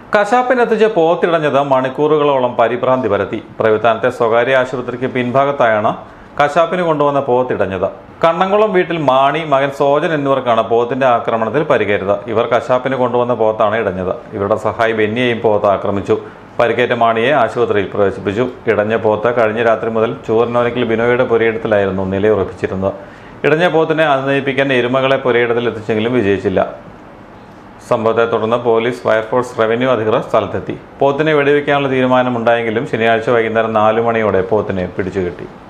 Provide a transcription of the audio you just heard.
കശാപ്പിനെത്തിച്ച് പോത്തിടഞ്ഞത് മണിക്കൂറുകളോളം പരിഭ്രാന്തി പരത്തി പ്രവിധാനത്തെ സ്വകാര്യ ആശുപത്രിക്ക് പിൻഭാഗത്തായാണ് കശാപ്പിന് കൊണ്ടുവന്ന പോത്തിടഞ്ഞത് കണ്ണംകുളം വീട്ടിൽ മാണി മകൻ സോജൻ എന്നിവർക്കാണ് പോത്തിന്റെ ആക്രമണത്തിൽ പരിക്കേറ്റത് ഇവർ കശാപ്പിന് കൊണ്ടുവന്ന പോത്താണ് ഇടഞ്ഞത് ഇവരുടെ സഹായി ബെന്നിയെയും പോത്ത് ആക്രമിച്ചു പരിക്കേറ്റ മാണിയെ ആശുപത്രിയിൽ പ്രവേശിപ്പിച്ചു ഇടഞ്ഞ പോത്ത് കഴിഞ്ഞ രാത്രി മുതൽ ചൂരനോനിക്കൽ ബിനോയുടെ പുരയിടത്തിലായിരുന്നു നിലയുറപ്പിച്ചിരുന്നത് ഇടഞ്ഞ പോത്തിനെ അനുനയിപ്പിക്കാൻ എരുമകളെ പുരയിടത്തിൽ എത്തിച്ചെങ്കിലും വിജയിച്ചില്ല സംഭവത്തെ തുടർന്ന് പോലീസ് ഫയർഫോഴ്സ് റവന്യൂ അധികൃതർ സ്ഥലത്തെത്തി പോത്തിനെ വെടിവെക്കാനുള്ള തീരുമാനമുണ്ടായെങ്കിലും ശനിയാഴ്ച വൈകുന്നേരം നാലു മണിയോടെ പോത്തിനെ പിടിച്ചുകെട്ടി